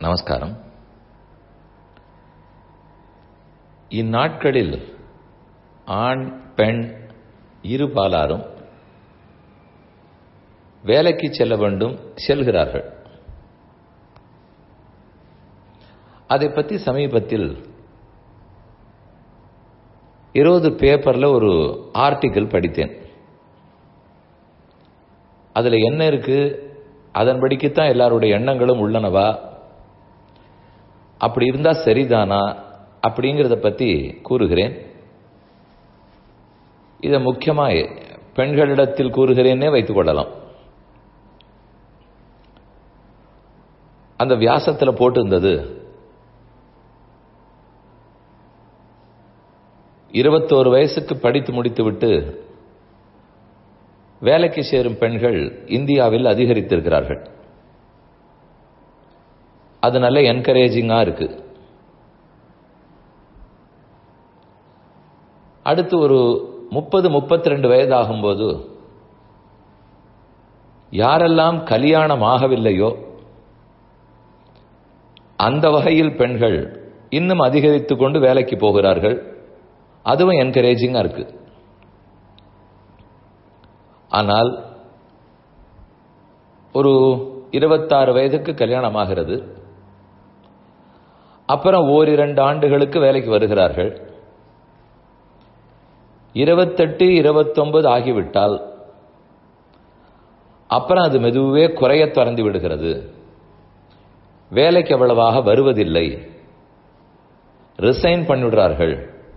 நமஸ்காரம் இந்நாட்களில் ஆண் பெண் இரு பாலாரும் வேலைக்கு செல்ல வேண்டும் செல்கிறார்கள் அதை பற்றி சமீபத்தில் இருபது பேப்பர்ல ஒரு ஆர்டிக்கிள் படித்தேன் அதுல என்ன இருக்கு அதன்படிக்குத்தான் எல்லாருடைய எண்ணங்களும் உள்ளனவா அப்படி இருந்தா சரிதானா அப்படிங்கிறத பத்தி கூறுகிறேன் இதை முக்கியமா பெண்களிடத்தில் கூறுகிறேன்னே வைத்துக் கொள்ளலாம் அந்த வியாசத்தில் போட்டு இருந்தது இருபத்தோரு வயசுக்கு படித்து முடித்துவிட்டு வேலைக்கு சேரும் பெண்கள் இந்தியாவில் அதிகரித்திருக்கிறார்கள் அது நல்ல என்கரேஜிங்கா இருக்கு அடுத்து ஒரு முப்பது முப்பத்தி ரெண்டு வயது ஆகும்போது யாரெல்லாம் கல்யாணம் ஆகவில்லையோ அந்த வகையில் பெண்கள் இன்னும் அதிகரித்து கொண்டு வேலைக்கு போகிறார்கள் அதுவும் என்கரேஜிங்கா இருக்கு ஆனால் ஒரு இருபத்தாறு வயதுக்கு கல்யாணம் ஆகிறது அப்புறம் ஓரிரண்டு ஆண்டுகளுக்கு வேலைக்கு வருகிறார்கள் இருபத்தெட்டு இருபத்தொன்பது ஆகிவிட்டால் அப்புறம் அது மெதுவே குறைய திறந்து விடுகிறது வேலைக்கு அவ்வளவாக வருவதில்லை ரிசைன் பண்ணிவிடுறார்கள்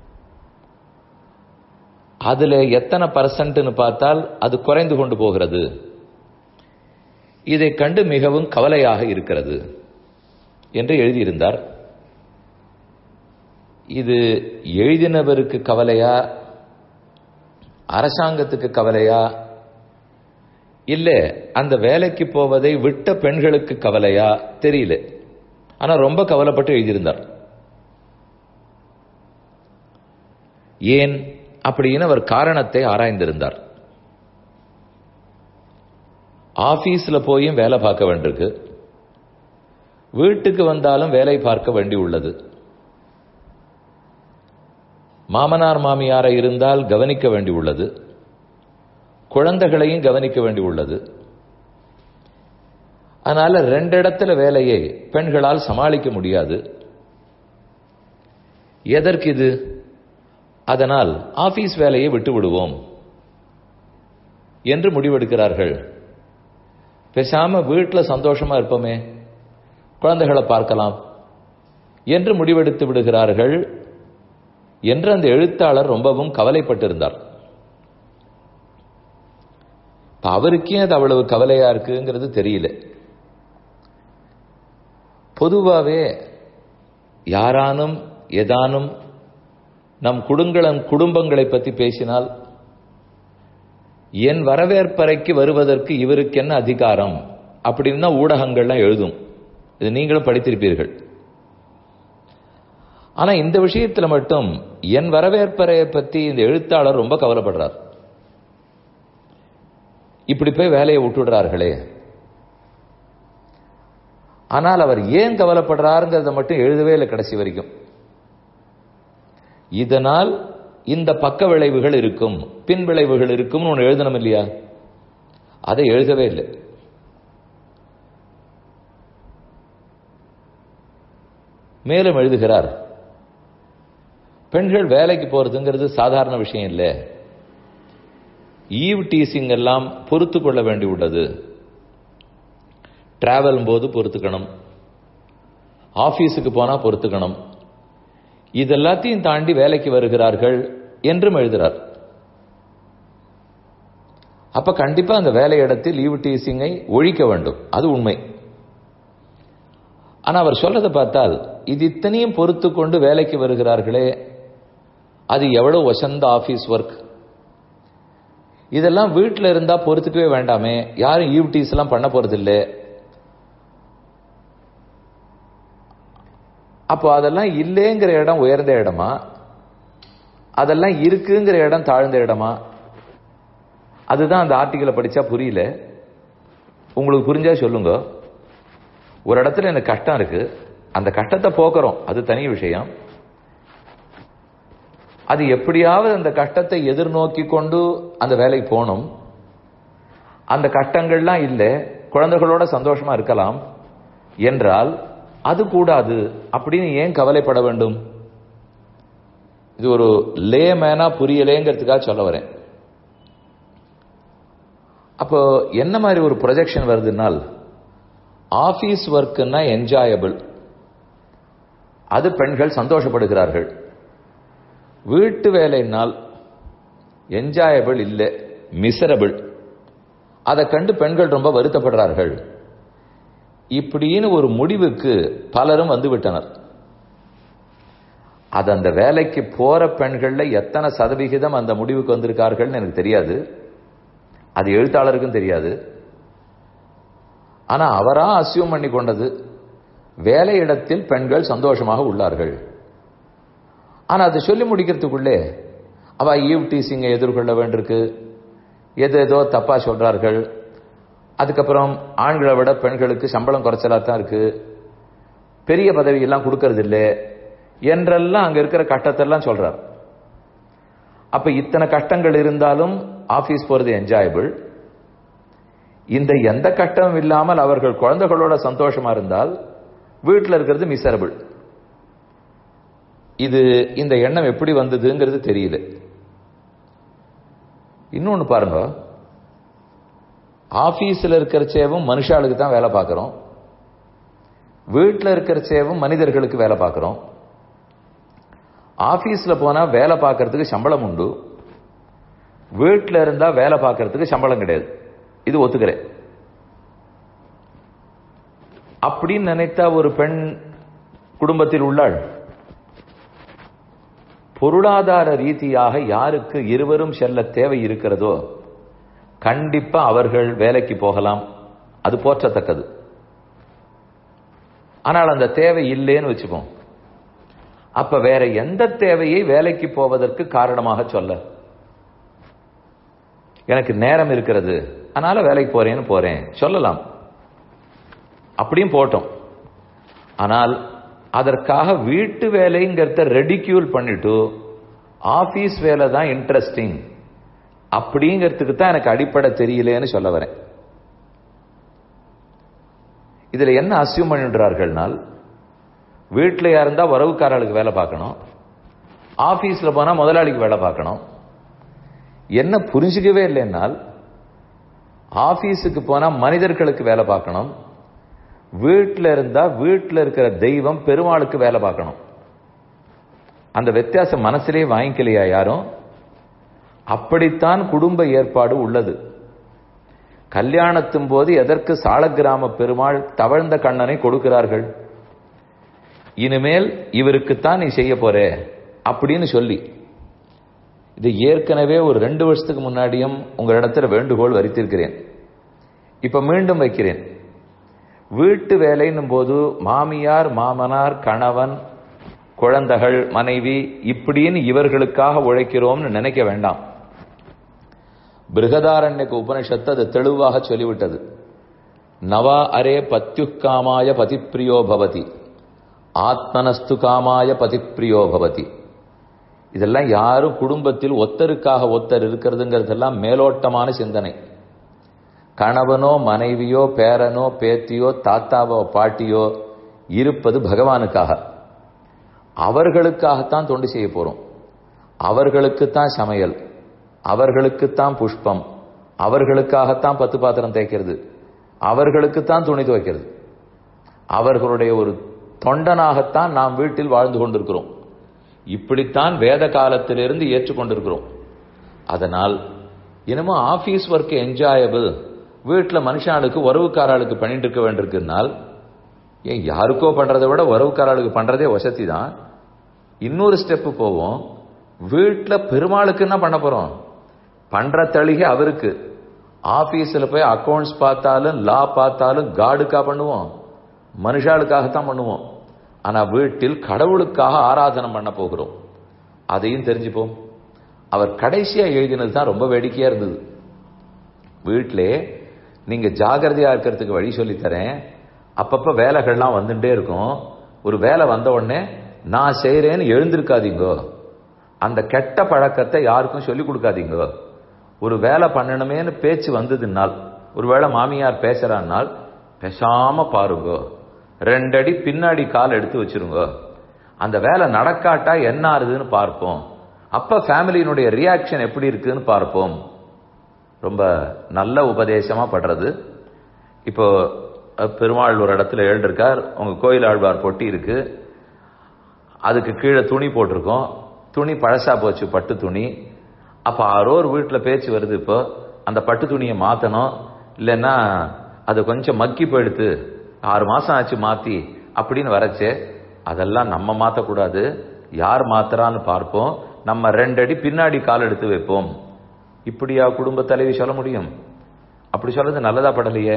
அதுல எத்தனை பர்சன்ட்னு பார்த்தால் அது குறைந்து கொண்டு போகிறது இதை கண்டு மிகவும் கவலையாக இருக்கிறது என்று எழுதியிருந்தார் இது எழுதினவருக்கு கவலையா அரசாங்கத்துக்கு கவலையா இல்ல அந்த வேலைக்கு போவதை விட்ட பெண்களுக்கு கவலையா தெரியல ஆனா ரொம்ப கவலைப்பட்டு எழுதியிருந்தார் ஏன் அப்படின்னு அவர் காரணத்தை ஆராய்ந்திருந்தார் ஆபீஸ்ல போயும் வேலை பார்க்க வேண்டியிருக்கு வீட்டுக்கு வந்தாலும் வேலை பார்க்க வேண்டி உள்ளது மாமனார் மாமியாரை இருந்தால் கவனிக்க வேண்டி உள்ளது குழந்தைகளையும் கவனிக்க வேண்டி உள்ளது அதனால ரெண்டு இடத்துல வேலையை பெண்களால் சமாளிக்க முடியாது எதற்கு இது அதனால் ஆபீஸ் வேலையை விட்டு விடுவோம் என்று முடிவெடுக்கிறார்கள் பேசாம வீட்டில் சந்தோஷமா இருப்போமே குழந்தைகளை பார்க்கலாம் என்று முடிவெடுத்து விடுகிறார்கள் என்று அந்த எழுத்தாளர் ரொம்பவும் கவலைப்பட்டிருந்தார் அவருக்கே அது அவ்வளவு கவலையா இருக்குங்கிறது தெரியல பொதுவாகவே யாரானும் எதானும் நம் குடுங்களம் குடும்பங்களை பற்றி பேசினால் என் வரவேற்பறைக்கு வருவதற்கு இவருக்கு என்ன அதிகாரம் அப்படின்னு ஊடகங்கள்லாம் எழுதும் இது நீங்களும் படித்திருப்பீர்கள் ஆனா இந்த விஷயத்துல மட்டும் என் வரவேற்பறையை பத்தி இந்த எழுத்தாளர் ரொம்ப கவலைப்படுறார் இப்படி போய் வேலையை விட்டுடுறார்களே ஆனால் அவர் ஏன் கவலைப்படுறாருங்கிறத மட்டும் எழுதவே இல்லை கடைசி வரைக்கும் இதனால் இந்த பக்க விளைவுகள் இருக்கும் பின் விளைவுகள் இருக்கும் ஒன்று எழுதணும் இல்லையா அதை எழுதவே இல்லை மேலும் எழுதுகிறார் பெண்கள் வேலைக்கு போறதுங்கிறது சாதாரண விஷயம் இல்லை ஈவ் டீசிங் எல்லாம் பொறுத்து கொள்ள வேண்டி உள்ளது டிராவல் போது பொறுத்துக்கணும் ஆபீஸுக்கு போனா பொறுத்துக்கணும் இதெல்லாத்தையும் தாண்டி வேலைக்கு வருகிறார்கள் என்றும் எழுதுறார் அப்ப கண்டிப்பா அந்த வேலையிடத்தில் லீவ் டீசிங்கை ஒழிக்க வேண்டும் அது உண்மை ஆனா அவர் சொல்லதை பார்த்தால் இது இத்தனையும் பொறுத்து கொண்டு வேலைக்கு வருகிறார்களே அது எவ்வளவு வசந்த ஆபீஸ் ஒர்க் இதெல்லாம் வீட்டில் இருந்தா பொறுத்துக்கவே வேண்டாமே யாரும் ஈவ் டீஸ் எல்லாம் பண்ண போறதில்லை அப்போ அதெல்லாம் இல்லைங்கிற இடம் உயர்ந்த இடமா அதெல்லாம் இருக்குங்கிற இடம் தாழ்ந்த இடமா அதுதான் அந்த ஆர்டிக்கலை படிச்சா புரியல உங்களுக்கு புரிஞ்சா சொல்லுங்க ஒரு இடத்துல எனக்கு கஷ்டம் இருக்கு அந்த கஷ்டத்தை போக்குறோம் அது தனி விஷயம் அது எப்படியாவது அந்த கஷ்டத்தை எதிர்நோக்கி கொண்டு அந்த வேலைக்கு போகணும் அந்த கஷ்டங்கள்லாம் இல்லை குழந்தைகளோட சந்தோஷமா இருக்கலாம் என்றால் அது கூடாது அப்படின்னு ஏன் கவலைப்பட வேண்டும் இது ஒரு லேமேனா புரியலேங்கிறதுக்காக சொல்ல வரேன் அப்போ என்ன மாதிரி ஒரு ப்ரொஜெக்ஷன் வருதுன்னால் ஆபீஸ் ஒர்க்குன்னா என்ஜாயபிள் அது பெண்கள் சந்தோஷப்படுகிறார்கள் வீட்டு வேலைனால் என்ஜாயபிள் இல்லை மிசரபிள் அதை கண்டு பெண்கள் ரொம்ப வருத்தப்படுறார்கள் இப்படின்னு ஒரு முடிவுக்கு பலரும் வந்து விட்டனர் அது அந்த வேலைக்கு போற பெண்கள்ல எத்தனை சதவிகிதம் அந்த முடிவுக்கு வந்திருக்கார்கள் எனக்கு தெரியாது அது எழுத்தாளருக்கும் தெரியாது ஆனா அவரா அசியூம் பண்ணி கொண்டது வேலையிடத்தில் பெண்கள் சந்தோஷமாக உள்ளார்கள் ஆனா அதை சொல்லி முடிக்கிறதுக்குள்ளே அவ ஈவ் டீசிங்க எதிர்கொள்ள வேண்டியிருக்கு எது ஏதோ தப்பா சொல்றார்கள் அதுக்கப்புறம் ஆண்களை விட பெண்களுக்கு சம்பளம் குறைச்சலா தான் இருக்கு பெரிய பதவி எல்லாம் கொடுக்கறது இல்லை என்றெல்லாம் அங்க இருக்கிற கஷ்டத்தெல்லாம் சொல்றார் அப்ப இத்தனை கஷ்டங்கள் இருந்தாலும் ஆபீஸ் போறது என்ஜாயபிள் இந்த எந்த கஷ்டமும் இல்லாமல் அவர்கள் குழந்தைகளோட சந்தோஷமா இருந்தால் வீட்டில் இருக்கிறது மிசரபிள் இது இந்த எண்ணம் எப்படி வந்ததுங்கிறது தெரியல இன்னொன்னு பாருங்க ஆபீஸ்ல இருக்கிற சேவும் மனுஷாளுக்கு தான் வேலை பார்க்கிறோம் வீட்டில் இருக்கிற சேவும் மனிதர்களுக்கு வேலை பார்க்கிறோம் ஆபீஸ்ல போனா வேலை பார்க்கறதுக்கு சம்பளம் உண்டு வீட்டில் இருந்தா வேலை பார்க்கறதுக்கு சம்பளம் கிடையாது இது ஒத்துக்கிறேன் அப்படின்னு நினைத்தா ஒரு பெண் குடும்பத்தில் உள்ளாள் பொருளாதார ரீதியாக யாருக்கு இருவரும் செல்ல தேவை இருக்கிறதோ கண்டிப்பா அவர்கள் வேலைக்கு போகலாம் அது போற்றத்தக்கது ஆனால் அந்த தேவை இல்லைன்னு வச்சுப்போம் அப்ப வேற எந்த தேவையை வேலைக்கு போவதற்கு காரணமாக சொல்ல எனக்கு நேரம் இருக்கிறது அதனால வேலைக்கு போறேன்னு போறேன் சொல்லலாம் அப்படியும் போட்டோம் ஆனால் அதற்காக வீட்டு வேலைங்கிறத ரெடிக்யூல் பண்ணிட்டு ஆபீஸ் வேலை தான் இன்ட்ரெஸ்டிங் அப்படிங்கிறதுக்கு தான் எனக்கு அடிப்படை தெரியலேன்னு சொல்ல வரேன் இதுல என்ன அசியூம் பண்ணிடுறார்கள்னால் வீட்டில் இருந்தா உறவுக்காரர்களுக்கு வேலை பார்க்கணும் ஆபீஸ்ல போனா முதலாளிக்கு வேலை பார்க்கணும் என்ன புரிஞ்சுக்கவே இல்லைன்னால் ஆபீஸுக்கு போனா மனிதர்களுக்கு வேலை பார்க்கணும் வீட்டில் இருந்தா வீட்டில் இருக்கிற தெய்வம் பெருமாளுக்கு வேலை பார்க்கணும் அந்த வித்தியாசம் மனசிலே வாங்கிக்கலையா யாரும் அப்படித்தான் குடும்ப ஏற்பாடு உள்ளது கல்யாணத்தும் போது எதற்கு சாலக்கிராம பெருமாள் தவழ்ந்த கண்ணனை கொடுக்கிறார்கள் இனிமேல் இவருக்குத்தான் நீ செய்ய போற அப்படின்னு சொல்லி இது ஏற்கனவே ஒரு ரெண்டு வருஷத்துக்கு முன்னாடியும் உங்களிடத்துல வேண்டுகோள் வரித்திருக்கிறேன் இப்ப மீண்டும் வைக்கிறேன் வீட்டு வேலைன்னும் போது மாமியார் மாமனார் கணவன் குழந்தைகள் மனைவி இப்படின்னு இவர்களுக்காக உழைக்கிறோம்னு நினைக்க வேண்டாம் பிருகதாரண்யக்கு உபனிஷத்து அது தெளிவாக சொல்லிவிட்டது நவா அரே பத்யுக்காமாய பதிப்பிரியோ பவதி ஆத்மனஸ்து காமாய பதிப்பிரியோ பவதி இதெல்லாம் யாரும் குடும்பத்தில் ஒத்தருக்காக ஒத்தர் இருக்கிறதுங்கிறதெல்லாம் மேலோட்டமான சிந்தனை கணவனோ மனைவியோ பேரனோ பேத்தியோ தாத்தாவோ பாட்டியோ இருப்பது பகவானுக்காக அவர்களுக்காகத்தான் தொண்டு செய்ய போறோம் அவர்களுக்குத்தான் சமையல் அவர்களுக்குத்தான் புஷ்பம் அவர்களுக்காகத்தான் பத்து பாத்திரம் தேய்க்கிறது அவர்களுக்குத்தான் துணி துவைக்கிறது அவர்களுடைய ஒரு தொண்டனாகத்தான் நாம் வீட்டில் வாழ்ந்து கொண்டிருக்கிறோம் இப்படித்தான் வேத காலத்திலிருந்து ஏற்றுக்கொண்டிருக்கிறோம் அதனால் இனிமே ஆபீஸ் ஒர்க் என்ஜாயபிள் வீட்டில் மனுஷாளுக்கு உறவுக்காராளுக்கு பண்ணிட்டு இருக்க வேண்டியிருக்குனால் ஏன் யாருக்கோ பண்றதை விட உறவுக்காராளுக்கு பண்றதே வசதி தான் இன்னொரு ஸ்டெப்பு போவோம் வீட்டில் பெருமாளுக்கு என்ன பண்ண போறோம் பண்ற தளிகை அவருக்கு ஆபீஸில் போய் அக்கௌண்ட்ஸ் பார்த்தாலும் லா பார்த்தாலும் காடுக்கா பண்ணுவோம் மனுஷாளுக்காகத்தான் பண்ணுவோம் ஆனா வீட்டில் கடவுளுக்காக ஆராதனம் பண்ண போகிறோம் அதையும் தெரிஞ்சுப்போம் அவர் கடைசியா எழுதினது தான் ரொம்ப வேடிக்கையா இருந்தது வீட்டிலே நீங்க ஜாகிரதையா இருக்கிறதுக்கு வழி சொல்லித்தரேன் அப்பப்ப வேலைகள்லாம் வந்துட்டே இருக்கும் ஒரு வேலை வந்த உடனே நான் செய்யறேன்னு எழுந்திருக்காதீங்கோ அந்த கெட்ட பழக்கத்தை யாருக்கும் சொல்லிக் கொடுக்காதீங்கோ ஒரு வேலை பண்ணணுமேனு பேச்சு வந்ததுனால் ஒருவேளை மாமியார் பேசுறான்னால் பேசாம பாருங்கோ ரெண்டடி பின்னாடி கால் எடுத்து வச்சிருங்கோ அந்த வேலை நடக்காட்டா என்ன ஆறுதுன்னு பார்ப்போம் அப்ப ஃபேமிலியினுடைய ரியாக்ஷன் எப்படி இருக்குன்னு பார்ப்போம் ரொம்ப நல்ல உபதேசமா படுறது இப்போ அஹ், பெருமாள் ஒரு இடத்துல எழுந்திருக்கார் உங்க கோயில் ஆழ்வார் பொட்டி இருக்கு அதுக்கு கீழே துணி போட்டிருக்கோம் துணி பழசா போச்சு பட்டு துணி அப்ப யாரோ ஒரு வீட்டுல பேச்சு வருது இப்போ அந்த பட்டு துணியை மாத்தணும் இல்லைன்னா அது கொஞ்சம் மக்கி போயிடுத்து ஆறு மாசம் ஆச்சு மாத்தி அப்படின்னு வரச்சே அதெல்லாம் நம்ம மாத்தக்கூடாது யார் மாத்துறான்னு பார்ப்போம் நம்ம ரெண்டடி பின்னாடி கால் எடுத்து வைப்போம் இப்படியா குடும்ப தலைவி சொல்ல முடியும் அப்படி சொல்றது நல்லதா படலையே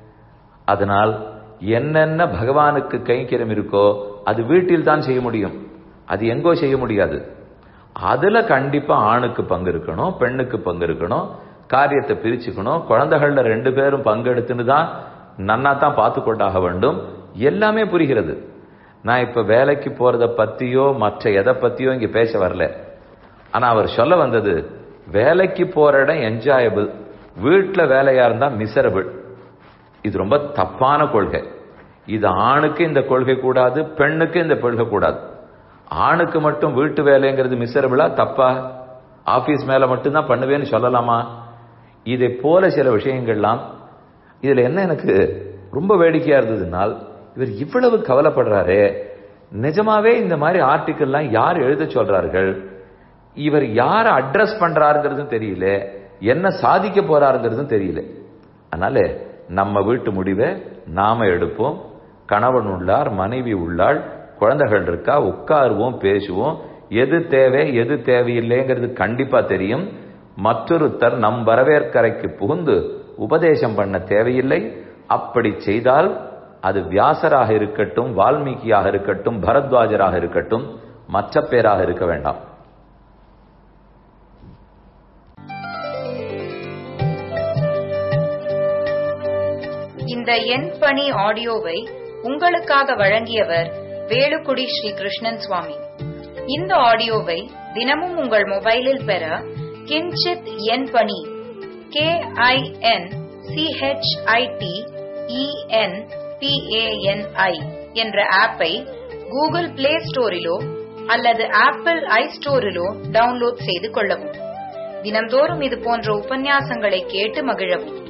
அதனால் என்னென்ன பகவானுக்கு கைங்கரியம் இருக்கோ அது வீட்டில் தான் செய்ய முடியும் அது எங்கோ செய்ய முடியாது அதுல கண்டிப்பா ஆணுக்கு பங்கு இருக்கணும் பெண்ணுக்கு பங்கு இருக்கணும் காரியத்தை பிரிச்சுக்கணும் குழந்தைகள்ல ரெண்டு பேரும் பங்கெடுத்துன்னு தான் நன்னா தான் பார்த்து கொண்டாக வேண்டும் எல்லாமே புரிகிறது நான் இப்ப வேலைக்கு போறத பத்தியோ மற்ற எதை பத்தியோ இங்க பேச வரல ஆனா அவர் சொல்ல வந்தது வேலைக்கு போற இடம் என்ஜாயபிள் வீட்டுல வேலையா இருந்தா மிசரபிள் இது ரொம்ப தப்பான கொள்கை இது ஆணுக்கு இந்த கொள்கை கூடாது பெண்ணுக்கு இந்த கொள்கை கூடாது ஆணுக்கு மட்டும் வீட்டு வேலைங்கிறது மிசரபிளா தப்பா ஆபீஸ் மேல மட்டும்தான் பண்ணுவேன்னு சொல்லலாமா இதை போல சில விஷயங்கள்லாம் இதுல என்ன எனக்கு ரொம்ப வேடிக்கையா இருந்ததுனால் இவர் இவ்வளவு கவலைப்படுறாரே நிஜமாவே இந்த மாதிரி ஆர்டிக்கல்லாம் யார் எழுத சொல்றார்கள் இவர் யார அட்ரஸ் பண்றாருங்கிறதும் தெரியல என்ன சாதிக்க போறாருங்கிறதும் தெரியல அதனால நம்ம வீட்டு முடிவை நாம எடுப்போம் கணவன் உள்ளார் மனைவி உள்ளாள் குழந்தைகள் இருக்கா உட்காருவோம் பேசுவோம் எது தேவை எது தேவையில்லைங்கிறது கண்டிப்பா தெரியும் மற்றொருத்தர் நம் வரவேற்கரைக்கு புகுந்து உபதேசம் பண்ண தேவையில்லை அப்படி செய்தால் அது வியாசராக இருக்கட்டும் வால்மீகியாக இருக்கட்டும் பரத்வாஜராக இருக்கட்டும் மற்ற பேராக இருக்க வேண்டாம் இந்த எண் பணி ஆடியோவை உங்களுக்காக வழங்கியவர் வேலுக்குடி ஸ்ரீ கிருஷ்ணன் சுவாமி இந்த ஆடியோவை தினமும் உங்கள் மொபைலில் பெற கிஞ்சித் எண் பணி கே ஐ என் சிஹெச்ஐடி இஎன் பிஏஎன்ஐ என்ற ஆப்பை கூகுள் பிளே ஸ்டோரிலோ அல்லது ஆப்பிள் ஐ ஸ்டோரிலோ டவுன்லோட் செய்து கொள்ளவும் தினம்தோறும் இது போன்ற உபன்யாசங்களை கேட்டு மகிழவும்